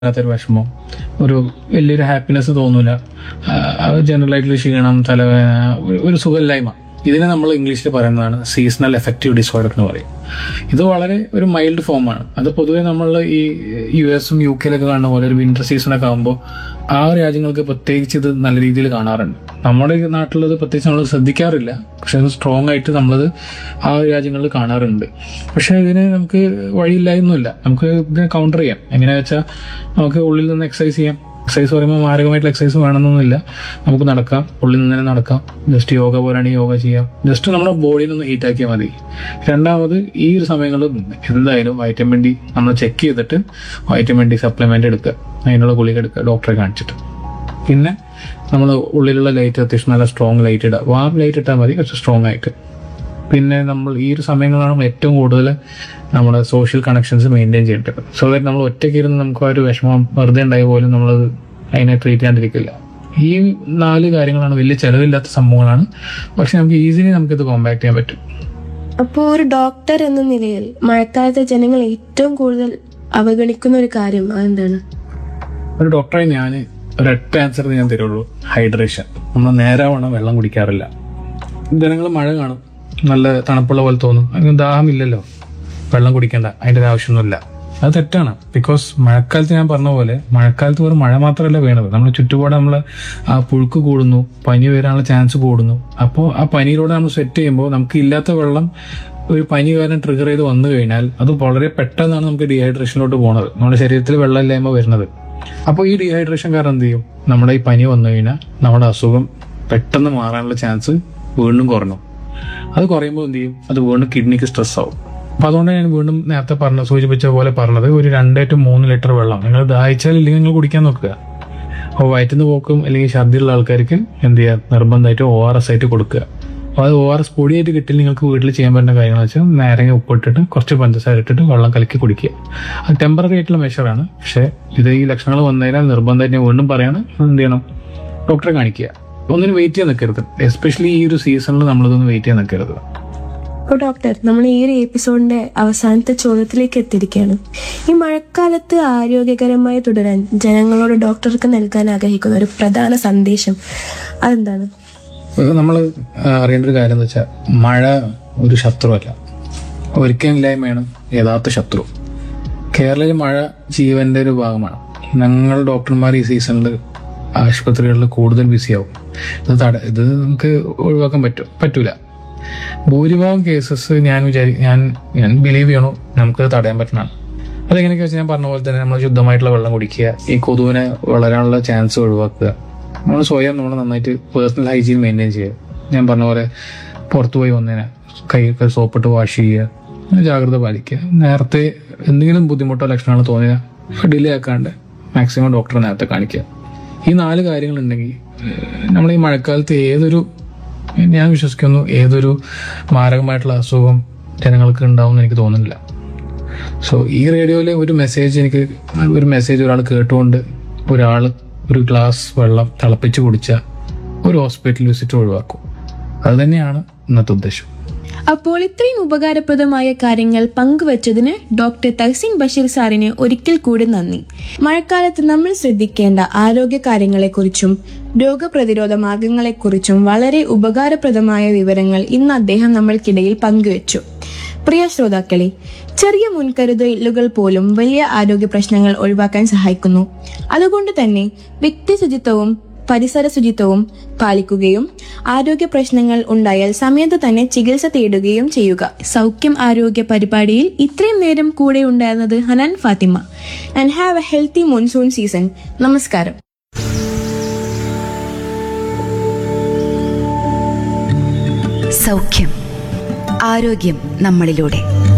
ഒരു വിഷമം ഒരു വലിയൊരു ഹാപ്പിനെസ് തോന്നൂല ജനറൽ ആയിട്ടുള്ള ക്ഷീണം തലവേദന ഒരു- ഒരു സുഖമില്ലായ്മ ഇതിനെ നമ്മൾ ഇംഗ്ലീഷിൽ പറയുന്നതാണ് സീസണൽ എഫക്റ്റീവ് ഡിസോർഡർ എന്ന് പറയും ഇത് വളരെ ഒരു മൈൽഡ് ഫോമാണ് അത് പൊതുവെ നമ്മൾ ഈ യു എസും യു കെയിലൊക്കെ കാണുന്ന പോലെ ഒരു വിന്റർ സീസണൊക്കെ ആകുമ്പോൾ ആ രാജ്യങ്ങൾക്ക് പ്രത്യേകിച്ച് ഇത് നല്ല രീതിയിൽ കാണാറുണ്ട് നമ്മുടെ ഈ നാട്ടിലത് പ്രത്യേകിച്ച് നമ്മൾ ശ്രദ്ധിക്കാറില്ല പക്ഷെ അത് സ്ട്രോങ് ആയിട്ട് നമ്മളത് ആ രാജ്യങ്ങളിൽ കാണാറുണ്ട് പക്ഷെ ഇതിന് നമുക്ക് വഴിയില്ലായൊന്നുമില്ല നമുക്ക് ഇതിനെ കൗണ്ടർ ചെയ്യാം എങ്ങനെയാ വെച്ചാൽ നമുക്ക് ഉള്ളിൽ നിന്ന് എക്സസൈസ് ചെയ്യാം എക്സസൈസ് പറയുമ്പോൾ മാരകമായിട്ടുള്ള എക്സസൈസ് വേണമെന്നൊന്നുമില്ല നമുക്ക് നടക്കാം ഉള്ളിൽ നിന്ന് തന്നെ നടക്കാം ജസ്റ്റ് യോഗ പോലാണെങ്കിൽ യോഗ ചെയ്യാം ജസ്റ്റ് നമ്മുടെ ബോഡിയിൽ ഒന്ന് ഹീറ്റ് ആക്കിയാൽ മതി രണ്ടാമത് ഈ ഒരു സമയങ്ങളിൽ എന്തായാലും വൈറ്റമിൻ ഡി നമ്മൾ ചെക്ക് ചെയ്തിട്ട് വൈറ്റമിൻ ഡി സപ്ലിമെന്റ് എടുക്കുക അതിനുള്ള ഗുളിക എടുക്കുക ഡോക്ടറെ കാണിച്ചിട്ട് പിന്നെ നമ്മൾ ഉള്ളിലുള്ള ലൈറ്റ് അത്യാവശ്യം നല്ല സ്ട്രോങ് ലൈറ്റ് ഇടുക വാം ലൈറ്റ് ഇട്ടാൽ മതി കുറച്ച് സ്ട്രോങ് ആയിട്ട് പിന്നെ നമ്മൾ ഈ ഒരു സമയങ്ങളാണ് നമ്മൾ ഏറ്റവും കൂടുതൽ നമ്മുടെ സോഷ്യൽ കണക്ഷൻസ് മെയിൻറ്റെയിൻ ചെയ്യേണ്ടത് സോ ദാറ്റ് നമ്മൾ ഒറ്റയ്ക്ക് ഇരുന്ന് നമുക്ക് ആ ഒരു വിഷമം വെറുതെ ഉണ്ടായ പോലും നമ്മൾ അതിനെ ട്രീറ്റ് ചെയ്യാണ്ടിരിക്കില്ല ഈ നാല് കാര്യങ്ങളാണ് വലിയ ചിലവില്ലാത്ത സംഭവങ്ങളാണ് പക്ഷെ നമുക്ക് ഈസിലി നമുക്കിത് കോമ്പാക്ട് ചെയ്യാൻ പറ്റും അപ്പോൾ ഒരു ഡോക്ടർ എന്ന നിലയിൽ മഴക്കാലത്തെ ജനങ്ങൾ ഏറ്റവും കൂടുതൽ അവഗണിക്കുന്ന ഒരു കാര്യം അതെന്താണ് ഒരു ഡോക്ടറെ ഞാൻ ഒരൊറ്റ ആൻസർ ഞാൻ തരുള്ളൂ ഹൈഡ്രേഷൻ നമ്മൾ നേരാവണ്ണം വെള്ളം കുടിക്കാറില്ല ജനങ്ങൾ മഴ കാണും നല്ല തണുപ്പുള്ള പോലെ തോന്നും അതിന് ദാഹമില്ലല്ലോ വെള്ളം കുടിക്കേണ്ട അതിൻ്റെ ഒരു ആവശ്യമൊന്നുമില്ല അത് തെറ്റാണ് ബിക്കോസ് മഴക്കാലത്ത് ഞാൻ പറഞ്ഞ പോലെ മഴക്കാലത്ത് വെറും മഴ മാത്രമല്ല വീണത് നമ്മൾ ചുറ്റുപാട് നമ്മൾ ആ പുഴുക്ക് കൂടുന്നു പനി വരാനുള്ള ചാൻസ് കൂടുന്നു അപ്പോൾ ആ പനിയിലൂടെ നമ്മൾ സെറ്റ് ചെയ്യുമ്പോൾ നമുക്ക് ഇല്ലാത്ത വെള്ളം ഒരു പനി കാരണം ട്രിഗർ ചെയ്ത് വന്നു കഴിഞ്ഞാൽ അത് വളരെ പെട്ടെന്നാണ് നമുക്ക് ഡീഹൈഡ്രേഷനിലോട്ട് പോകുന്നത് നമ്മുടെ ശരീരത്തിൽ വെള്ളമില്ലായ്മ വരുന്നത് അപ്പോൾ ഈ ഡീഹൈഡ്രേഷൻ കാരണം എന്ത് ചെയ്യും നമ്മുടെ ഈ പനി വന്നു കഴിഞ്ഞാൽ നമ്മുടെ അസുഖം പെട്ടെന്ന് മാറാനുള്ള ചാൻസ് വീണ്ടും കുറഞ്ഞു അത് കുറയുമ്പോൾ എന്ത് ചെയ്യും അത് വീണ്ടും കിഡ്നിക്ക് സ്ട്രെസ് ആവും അപ്പൊ അതുകൊണ്ട് ഞാൻ വീണ്ടും നേരത്തെ പറഞ്ഞ സൂചിപ്പിച്ച പോലെ പറഞ്ഞത് ഒരു രണ്ട് ടു മൂന്ന് ലിറ്റർ വെള്ളം നിങ്ങൾ ദാഹിച്ചാൽ ഇല്ലെങ്കിൽ നിങ്ങൾ കുടിക്കാൻ നോക്കുക അപ്പോൾ വയറ്റുന്ന പോക്കും അല്ലെങ്കിൽ ഛർദിയുള്ള ആൾക്കാർക്ക് എന്ത് ചെയ്യുക നിർബന്ധമായിട്ട് ഒ ആർ എസ് ആയിട്ട് കൊടുക്കുക അപ്പോൾ അത് ഒ ആർ എസ് പൊടിയായിട്ട് കിട്ടില്ല നിങ്ങൾക്ക് വീട്ടിൽ ചെയ്യാൻ പറ്റുന്ന കാര്യങ്ങൾ വെച്ചാൽ നാരങ്ങ ഉപ്പിട്ടിട്ട് കുറച്ച് പഞ്ചസാര ഇട്ടിട്ട് വെള്ളം കലക്കി കുടിക്കുക അത് ടെമ്പററി ആയിട്ടുള്ള മെഷറാണ് പക്ഷേ ഇത് ഈ ലക്ഷണങ്ങൾ വന്നു കഴിഞ്ഞാൽ നിർബന്ധമായിട്ട് ഞാൻ വീണ്ടും പറയാണ് എന്ത് ചെയ്യണം ഡോക്ടറെ കാണിക്കുക ഒന്നിനും വെയിറ്റ് ചെയ്യാൻ നിൽക്കരുത് എസ്പെഷ്യലി ഈ ഒരു സീസണിൽ നമ്മളിതൊന്നും വെയിറ്റ് ചെയ്യാൻ നിൽക്കരുത് അപ്പോൾ ഡോക്ടർ നമ്മൾ ഈ ഒരു എപ്പിസോഡിന്റെ അവസാനത്തെ ചോദ്യത്തിലേക്ക് എത്തിയിരിക്കുകയാണ് ഈ മഴക്കാലത്ത് ആരോഗ്യകരമായി തുടരാൻ ജനങ്ങളോട് ഡോക്ടർക്ക് നൽകാൻ ആഗ്രഹിക്കുന്ന ഒരു പ്രധാന സന്ദേശം അതെന്താണ് നമ്മൾ അറിയേണ്ട ഒരു കാര്യം എന്ന് വെച്ചാൽ മഴ ഒരു ശത്രുവല്ല ഒരിക്കലില്ലായ്മയാണ് യഥാർത്ഥ ശത്രു കേരളത്തിൽ മഴ ജീവന്റെ ഒരു ഭാഗമാണ് ഞങ്ങൾ ഡോക്ടർമാർ ഈ സീസണിൽ ആശുപത്രികളിൽ കൂടുതൽ ബിസിയാവും ഇത് തട ഇത് നമുക്ക് ഒഴിവാക്കാൻ പറ്റും പറ്റൂല ഭൂരിഭാഗം കേസസ് ഞാൻ വിചാരി ഞാൻ ഞാൻ ബിലീവ് ചെയ്യണു നമുക്ക് തടയാൻ പറ്റണതാണ് അതെങ്ങനെയൊക്കെ വെച്ചാൽ ഞാൻ പറഞ്ഞ പോലെ തന്നെ നമ്മൾ ശുദ്ധമായിട്ടുള്ള വെള്ളം കുടിക്കുക ഈ കൊതുവിനെ വളരാനുള്ള ചാൻസ് ഒഴിവാക്കുക നമ്മൾ സ്വയം നമ്മൾ നന്നായിട്ട് പേഴ്സണൽ ഹൈജീൻ മെയിൻറ്റെയിൻ ചെയ്യുക ഞാൻ പറഞ്ഞ പോലെ പുറത്തു പോയി വന്നതിന് കൈയൊക്കെ സോപ്പിട്ട് വാഷ് ചെയ്യുക അങ്ങനെ ജാഗ്രത പാലിക്കുക നേരത്തെ എന്തെങ്കിലും ബുദ്ധിമുട്ടോ ലക്ഷണങ്ങൾ തോന്നിയാൽ ഡിലേ ആക്കാണ്ട് മാക്സിമം ഡോക്ടറെ നേരത്തെ കാണിക്കുക ഈ നാല് കാര്യങ്ങളുണ്ടെങ്കിൽ നമ്മൾ ഈ മഴക്കാലത്ത് ഏതൊരു ഞാൻ വിശ്വസിക്കുന്നു ഏതൊരു മാരകമായിട്ടുള്ള അസുഖം ജനങ്ങൾക്ക് ഉണ്ടാവും എന്ന് എനിക്ക് തോന്നുന്നില്ല സോ ഈ റേഡിയോയിലെ ഒരു മെസ്സേജ് എനിക്ക് ഒരു മെസ്സേജ് ഒരാൾ കേട്ടുകൊണ്ട് ഒരാൾ ഒരു ഗ്ലാസ് വെള്ളം തിളപ്പിച്ച് കുടിച്ച ഒരു ഹോസ്പിറ്റൽ വിസിറ്റ് ഒഴിവാക്കും അത് തന്നെയാണ് ഇന്നത്തെ ഉദ്ദേശം അപ്പോൾ ഇത്രയും ഉപകാരപ്രദമായ കാര്യങ്ങൾ പങ്കുവച്ചതിന് ഡോക്ടർ തഹസിൻ ബഷീർ സാറിന് ഒരിക്കൽ കൂടി നന്ദി മഴക്കാലത്ത് നമ്മൾ ശ്രദ്ധിക്കേണ്ട ആരോഗ്യ കാര്യങ്ങളെക്കുറിച്ചും രോഗപ്രതിരോധ മാർഗങ്ങളെക്കുറിച്ചും വളരെ ഉപകാരപ്രദമായ വിവരങ്ങൾ ഇന്ന് അദ്ദേഹം നമ്മൾക്കിടയിൽ പങ്കുവച്ചു പ്രിയ ശ്രോതാക്കളെ ചെറിയ മുൻകരുതലുകൾ പോലും വലിയ ആരോഗ്യ പ്രശ്നങ്ങൾ ഒഴിവാക്കാൻ സഹായിക്കുന്നു അതുകൊണ്ട് തന്നെ വ്യക്തി ശുചിത്വവും പരിസര ശുചിത്വവും പാലിക്കുകയും ആരോഗ്യ പ്രശ്നങ്ങൾ ഉണ്ടായാൽ സമയത്ത് തന്നെ ചികിത്സ തേടുകയും ചെയ്യുക സൗഖ്യം ആരോഗ്യ പരിപാടിയിൽ ഇത്രയും നേരം കൂടെ ഉണ്ടായിരുന്നത് Hanan Fathima and have a healthy monsoon season നമസ്കാരം സൗഖ്യം ആരോഗ്യം നമ്മളിലൂടെ